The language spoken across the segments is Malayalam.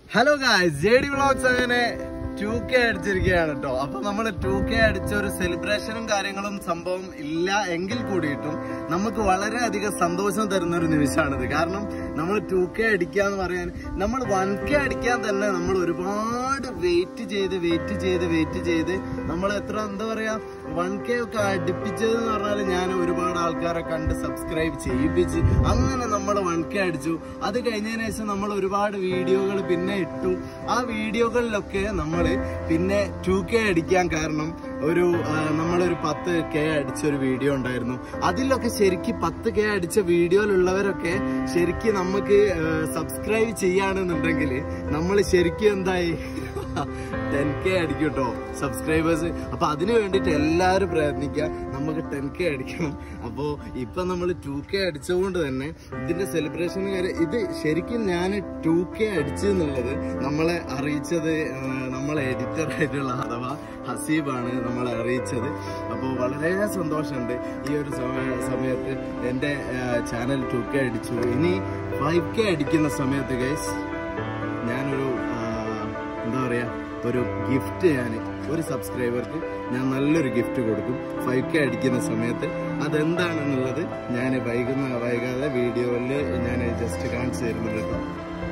hello guys J D vlogs അങ്ങനെ ടു കെ അടിച്ചിരിക്കുകയാണ് കേട്ടോ അപ്പൊ നമ്മൾ ടു കെ അടിച്ച ഒരു സെലിബ്രേഷനും കാര്യങ്ങളും സംഭവം ഇല്ല എങ്കിൽ കൂടിയിട്ടും നമുക്ക് വളരെയധികം സന്തോഷം തരുന്ന ഒരു നിമിഷമാണിത് കാരണം നമ്മൾ ടു കെ അടിക്കുക എന്ന് പറയാൻ നമ്മൾ വൺ കെ അടിക്കാൻ തന്നെ നമ്മൾ ഒരുപാട് വെയിറ്റ് ചെയ്ത് വെയിറ്റ് ചെയ്ത് വെയിറ്റ് ചെയ്ത് നമ്മൾ എത്ര എന്താ പറയാ വൺ കെ ഒക്കെ അടുപ്പിച്ചത് എന്ന് പറഞ്ഞാൽ ഞാൻ ഒരുപാട് ആൾക്കാരെ കണ്ട് സബ്സ്ക്രൈബ് ചെയ്യിപ്പിച്ച് അങ്ങനെ നമ്മൾ വൺ കെ അടിച്ചു അത് കഴിഞ്ഞതിന് ശേഷം നമ്മൾ ഒരുപാട് വീഡിയോകൾ പിന്നെ ഇട്ടു ആ വീഡിയോകളിലൊക്കെ നമ്മൾ പിന്നെ ടു കെ അടിക്കാൻ കാരണം ഒരു ആ, നമ്മളൊരു പത്ത് കെ അടിച്ച ഒരു വീഡിയോ ഉണ്ടായിരുന്നു അതിലൊക്കെ ശരിക്ക് പത്ത് കെ അടിച്ച വീഡിയോയിലുള്ളവരൊക്കെ ശരിക്ക് നമുക്ക് സബ്സ്ക്രൈബ് ചെയ്യാണെന്നുണ്ടെങ്കിൽ നമ്മൾ ശരിക്കും എന്തായി ടെൻ കെ അടിക്കും കേട്ടോ സബ്സ്ക്രൈബേഴ്സ് അപ്പൊ അതിന് വേണ്ടിയിട്ട് എല്ലാവരും പ്രയത്നിക്കുക നമുക്ക് ടെൻ കെ അടിക്കണം അപ്പോ ഇപ്പൊ നമ്മൾ ടു കെ അടിച്ചതുകൊണ്ട് തന്നെ ഇതിന്റെ സെലിബ്രേഷൻ കാര്യം ഇത് ശരിക്കും ഞാൻ ടു കെ അടിച്ചെന്നുള്ളത് നമ്മളെ അറിയിച്ചത് ആ, നമ്മളെ എഡിറ്റർ ആയിട്ടുള്ള അഥവാ ഹസീബാണ് നമ്മളെ അറിയിച്ചത് അപ്പോൾ വളരെ സന്തോഷമുണ്ട് ഈ ഒരു സമയ- സമയത്ത് എൻ്റെ ചാനൽ ടു കെ അടിച്ചു ഇനി ഫൈവ് കെ അടിക്കുന്ന സമയത്ത് ഗൈസ് ഞാനൊരു ആ, എന്താ പറയാ ഒരു ഗിഫ്റ്റ് ഞാൻ ഒരു സബ്സ്ക്രൈബർക്ക് ഞാൻ നല്ലൊരു ഗിഫ്റ്റ് കൊടുക്കും ഫൈവ് കെ അടിക്കുന്ന സമയത്ത് അതെന്താണെന്നുള്ളത് ഞാൻ വൈകുന്ന വൈകാതെ വീഡിയോയിൽ ഞാൻ ജസ്റ്റ് കാണിച്ചു തരുന്നുണ്ട് കേട്ടോ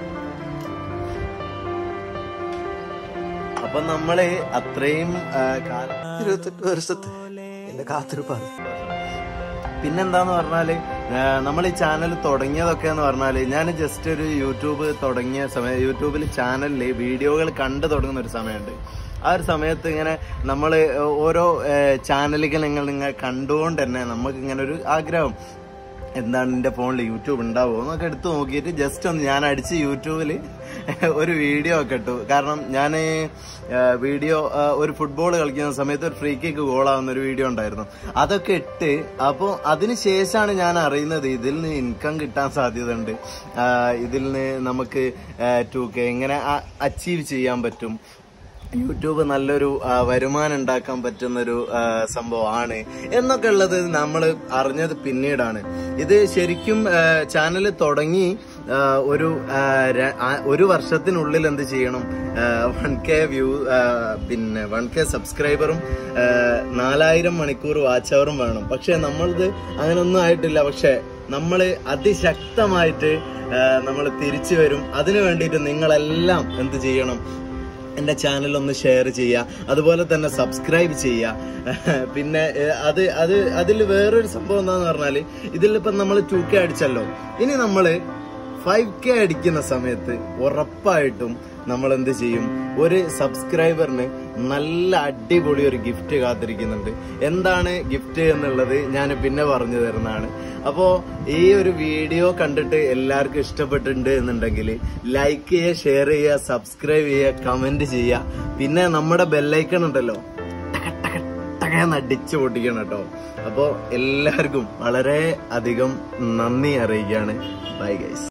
അപ്പൊ നമ്മള് അത്രയും ആ, കാലം ഇരുപത്തെട്ട് വർഷത്തെ എന്റെ കാത്തിരിപ്പാണ് പിന്നെന്താന്ന് പറഞ്ഞാല് നമ്മൾ ഈ ചാനൽ തുടങ്ങിയതൊക്കെ എന്ന് പറഞ്ഞാല് ഞാൻ ജസ്റ്റ് ഒരു യൂട്യൂബ് തുടങ്ങിയ സമയം യൂട്യൂബിൽ ചാനലില് വീഡിയോകൾ കണ്ടു തുടങ്ങുന്ന ഒരു സമയമുണ്ട് ആ ഒരു സമയത്ത് ഇങ്ങനെ നമ്മൾ ഓരോ ചാനലുകൾ നിങ്ങൾ നിങ്ങൾ കണ്ടുകൊണ്ട് തന്നെ നമുക്ക് ഇങ്ങനെ ഒരു ആഗ്രഹം എന്താണ് എന്റെ ഫോണിൽ യൂട്യൂബ് ഉണ്ടാവുമോ എന്നൊക്കെ എടുത്തു നോക്കിയിട്ട് ജസ്റ്റ് ഒന്ന് ഞാൻ അടിച്ച് യൂട്യൂബിൽ ഒരു വീഡിയോ ഒക്കെ ഇട്ടു കാരണം ഞാൻ വീഡിയോ ഒരു ഫുട്ബോൾ കളിക്കുന്ന സമയത്ത് ഒരു ഫ്രീ കിക്ക് ഗോളാവുന്ന ഒരു വീഡിയോ ഉണ്ടായിരുന്നു അതൊക്കെ ഇട്ട് അപ്പോൾ അതിന് ശേഷമാണ് ഞാൻ അറിയുന്നത് ഇതിൽ നിന്ന് ഇൻകം കിട്ടാൻ സാധ്യതയുണ്ട് ആ, ഇതിൽ നിന്ന് നമുക്ക് ടു കെ എങ്ങനെ അച്ചീവ് ചെയ്യാൻ പറ്റും യൂട്യൂബ് നല്ലൊരു ആ, വരുമാനം ഉണ്ടാക്കാൻ പറ്റുന്നൊരു ആ, സംഭവമാണ് എന്നൊക്കെ ഉള്ളത് നമ്മൾ അറിഞ്ഞത് പിന്നീടാണ് ഇത് ശരിക്കും ചാനൽ തുടങ്ങി ആ, ഒരു ആ, ര- ആ, ഒരു വർഷത്തിനുള്ളിൽ എന്ത് ചെയ്യണം വൺ കെ വ്യൂ പിന്നെ വൺ കെ സബ്സ്ക്രൈബറും ആ, നാലായിരം മണിക്കൂർ വാച്ച് അവറും വേണം പക്ഷെ നമ്മളത് അങ്ങനൊന്നും ആയിട്ടില്ല പക്ഷെ നമ്മൾ അതിശക്തമായിട്ട് നമ്മൾ തിരിച്ചു വരും അതിനു വേണ്ടിയിട്ട് നിങ്ങളെല്ലാം എന്ത് ചെയ്യണം എന്റെ ചാനൽ ഒന്ന് ഷെയർ ചെയ്യുക അതുപോലെ തന്നെ സബ്സ്ക്രൈബ് ചെയ്യുക പിന്നെ ഏഹ്, അത് അത് അതിൽ വേറൊരു സംഭവം എന്താന്ന് പറഞ്ഞാല് ഇതിലിപ്പം നമ്മൾ ടു കെ അടിച്ചല്ലോ ഇനി നമ്മള് ഫൈവ് കെ അടിക്കുന്ന സമയത്ത് ഉറപ്പായിട്ടും നമ്മൾ എന്ത് ചെയ്യും ഒരു സബ്സ്ക്രൈബറിന് നല്ല അടിപൊളി ഒരു ഗിഫ്റ്റ് കാത്തിരിക്കുന്നുണ്ട് എന്താണ് ഗിഫ്റ്റ് എന്നുള്ളത് ഞാൻ പിന്നെ പറഞ്ഞു തരുന്നതാണ് അപ്പോ ഈ ഒരു വീഡിയോ കണ്ടിട്ട് എല്ലാവർക്കും ഇഷ്ടപ്പെട്ടിട്ടുണ്ട് എന്നുണ്ടെങ്കിൽ ലൈക്ക് ചെയ്യുക ഷെയർ ചെയ്യുക സബ്സ്ക്രൈബ് ചെയ്യുക കമന്റ് ചെയ്യുക പിന്നെ നമ്മുടെ ബെല്ലൈക്കൺ ഉണ്ടല്ലോ ടകന്ന് അടിച്ചു പൊട്ടിക്കണം കേട്ടോ അപ്പോ എല്ലാവർക്കും വളരെ അധികം നന്ദി അറിയിക്കുകയാണ് ബൈ ഗൈസ്